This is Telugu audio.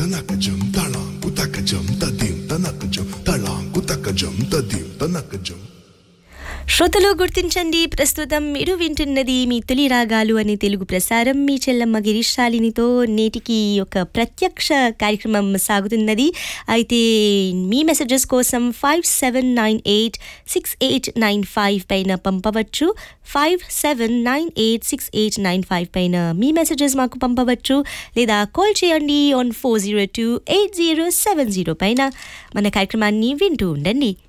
తనకజం తళాంకు తకజం తదిం తనకజం తళాంకు తకజం తదిం తనకజం శ్రోతలు గుర్తించండి ప్రస్తుతం మీరు వింటున్నది మీ తొలి రాగాలు అనే తెలుగు ప్రసారం మీ చెల్లమ్మ గిరీశాలినితో నేటికి ఒక ప్రత్యక్ష కార్యక్రమం సాగుతున్నది అయితే మీ మెసేజెస్ కోసం five seven nine eight six eight nine five పైన పంపవచ్చు five seven nine eight six eight nine five పైన మీ మెసేజెస్ మాకు పంపవచ్చు లేదా కాల్ చేయండి on four zero two eight zero seven zero పైన మన కార్యక్రమాన్ని వింటూ ఉండండి